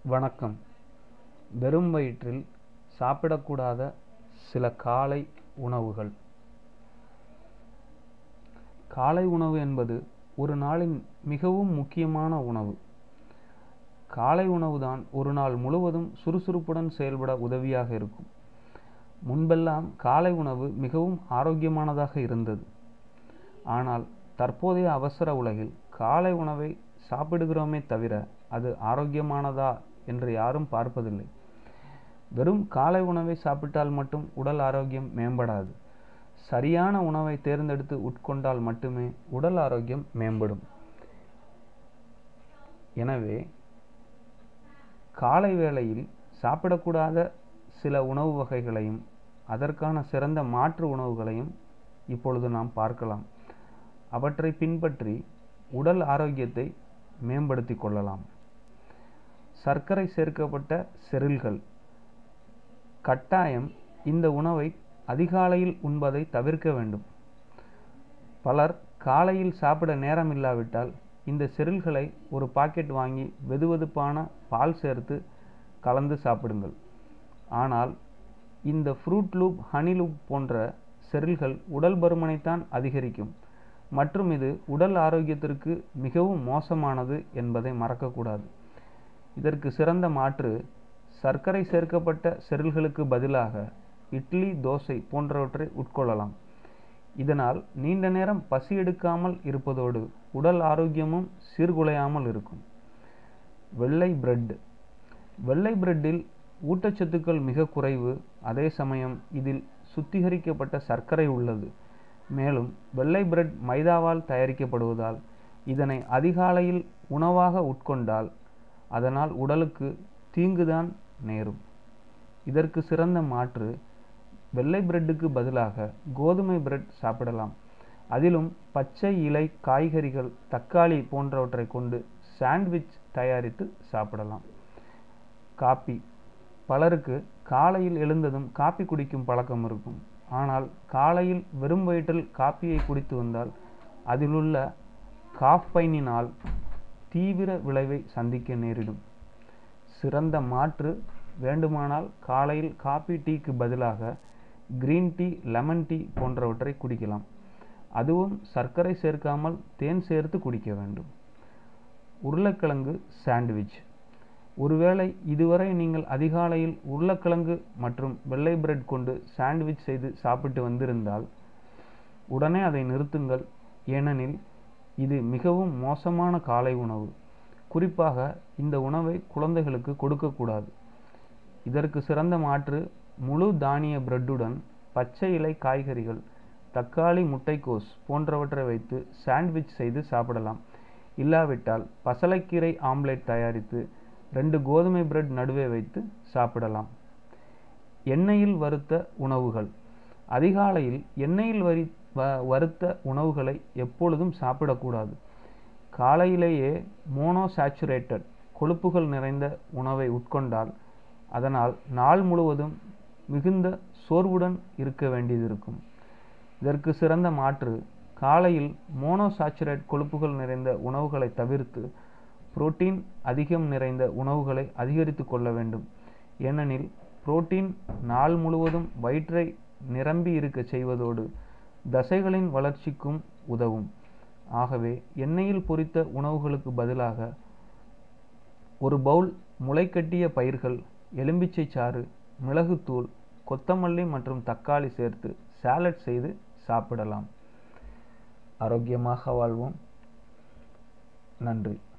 வணக்கம் வெறும் வயிற்றில் சாப்பிடக்கூடாத சில காலை உணவுகள் காலை உணவு என்பது ஒரு நாளின் மிகவும் முக்கியமான உணவு காலை உணவுதான் ஒரு நாள் முழுவதும் சுறுசுறுப்புடன் செயல்பட உதவியாக இருக்கும் முன்பெல்லாம் காலை உணவு மிகவும் ஆரோக்கியமானதாக இருந்தது ஆனால் தற்போதைய அவசர உலகில் காலை உணவை சாப்பிடுகிறோமே தவிர அது ஆரோக்கியமானதா என்று யாரும் பார்ப்பதில்லை வெறும் காலை உணவை சாப்பிட்டால் மட்டும் உடல் ஆரோக்கியம் மேம்படாது சரியான உணவை தேர்ந்தெடுத்து உட்கொண்டால் மட்டுமே உடல் ஆரோக்கியம் மேம்படும் எனவே காலை வேளையில் சாப்பிடக்கூடாத சில உணவு வகைகளையும் அதற்கான சிறந்த மாற்று உணவுகளையும் இப்பொழுது நாம் பார்க்கலாம் அவற்றை பின்பற்றி உடல் ஆரோக்கியத்தை மேம்படுத்திக் கொள்ளலாம் சர்க்கரை சேர்க்கப்பட்ட செரில்கள் கட்டாயம் இந்த உணவை அதிகாலையில் உண்பதை தவிர்க்க வேண்டும் பலர் காலையில் சாப்பிட நேரம் இல்லாவிட்டால் இந்த செரில்களை ஒரு பாக்கெட் வாங்கி வெதுவெதுப்பான பால் சேர்த்து கலந்து சாப்பிடுங்கள் ஆனால் இந்த ஃப்ரூட் லூப் ஹனி லூப் போன்ற செரில்கள் உடல் பருமனைத்தான் அதிகரிக்கும் மற்றும் இது உடல் ஆரோக்கியத்திற்கு மிகவும் மோசமானது என்பதை மறக்கக்கூடாது இதற்கு சிறந்த மாற்று சர்க்கரை சேர்க்கப்பட்ட செரில்களுக்கு பதிலாக இட்லி தோசை போன்றவற்றை உட்கொள்ளலாம் இதனால் நீண்ட நேரம் பசி எடுக்காமல் இருப்பதோடு உடல் ஆரோக்கியமும் சீர்குலையாமல் இருக்கும் வெள்ளை பிரெட் வெள்ளை பிரெட்டில் ஊட்டச்சத்துக்கள் மிக குறைவு அதே சமயம் இதில் சுத்திகரிக்கப்பட்ட சர்க்கரை உள்ளது மேலும் வெள்ளை பிரெட் மைதாவால் தயாரிக்கப்படுவதால் இதனை அதிகாலையில் உணவாக உட்கொண்டால் அதனால் உடலுக்கு தீங்குதான் நேரும் இதற்கு சிறந்த மாற்று வெள்ளை பிரெட்டுக்கு பதிலாக கோதுமை பிரெட் சாப்பிடலாம் அதிலும் பச்சை இலை காய்கறிகள் தக்காளி போன்றவற்றை கொண்டு சாண்ட்விச் தயாரித்து சாப்பிடலாம் காப்பி பலருக்கு காலையில் எழுந்ததும் காப்பி குடிக்கும் பழக்கம் இருக்கும் ஆனால் காலையில் வெறும் வயிற்றில் காப்பியை குடித்து வந்தால் அதிலுள்ள காஃபைனினால் தீவிர விளைவை சந்திக்க நேரிடும் சிறந்த மாற்று வேண்டுமானால் காலையில் காபி டீக்கு பதிலாக கிரீன் டீ லெமன் டீ போன்றவற்றை குடிக்கலாம் அதுவும் சர்க்கரை சேர்க்காமல் தேன் சேர்த்து குடிக்க வேண்டும் உருளைக்கிழங்கு சாண்ட்விச் ஒருவேளை இதுவரை நீங்கள் அதிகாலையில் உருளைக்கிழங்கு மற்றும் வெள்ளை பிரெட் கொண்டு சாண்ட்விச் செய்து சாப்பிட்டு வந்திருந்தால் உடனே அதை நிறுத்துங்கள் ஏனெனில் இது மிகவும் மோசமான காலை உணவு குறிப்பாக இந்த உணவை குழந்தைகளுக்கு கொடுக்கக்கூடாது இதற்கு சிறந்த மாற்று முழு தானிய பிரெட்டுடன் பச்சை இலை காய்கறிகள் தக்காளி முட்டைக்கோஸ் போன்றவற்றை வைத்து சாண்ட்விச் செய்து சாப்பிடலாம் இல்லாவிட்டால் பசலைக்கீரை ஆம்லேட் தயாரித்து ரெண்டு கோதுமை பிரெட் நடுவே வைத்து சாப்பிடலாம் எண்ணெயில் வறுத்த உணவுகள் அதிகாலையில் எண்ணெயில் வரி வறுத்த உணவுகளை எப்பொழுதும் சாப்பிடக்கூடாது காலையிலேயே மோனோசாச்சுரேட்டட் கொழுப்புகள் நிறைந்த உணவை உட்கொண்டால் அதனால் நாள் முழுவதும் மிகுந்த சோர்வுடன் இருக்க வேண்டியது இருக்கும் இதற்கு சிறந்த மாற்று காலையில் மோனோசாச்சுரேட் கொழுப்புகள் நிறைந்த உணவுகளை தவிர்த்து புரோட்டீன் அதிகம் நிறைந்த உணவுகளை அதிகரித்து கொள்ள வேண்டும் ஏனெனில் புரோட்டீன் நாள் முழுவதும் வயிற்றை நிரம்பி இருக்க செய்வதோடு தசைகளின் வளர்ச்சிக்கும் உதவும் ஆகவே எண்ணெயில் பொரித்த உணவுகளுக்கு பதிலாக ஒரு பவுல் முளைக்கட்டிய பயிர்கள் எலும்பிச்சை சாறு மிளகுத்தூள் கொத்தமல்லி மற்றும் தக்காளி சேர்த்து சாலட் செய்து சாப்பிடலாம் ஆரோக்கியமாக வாழ்வோம் நன்றி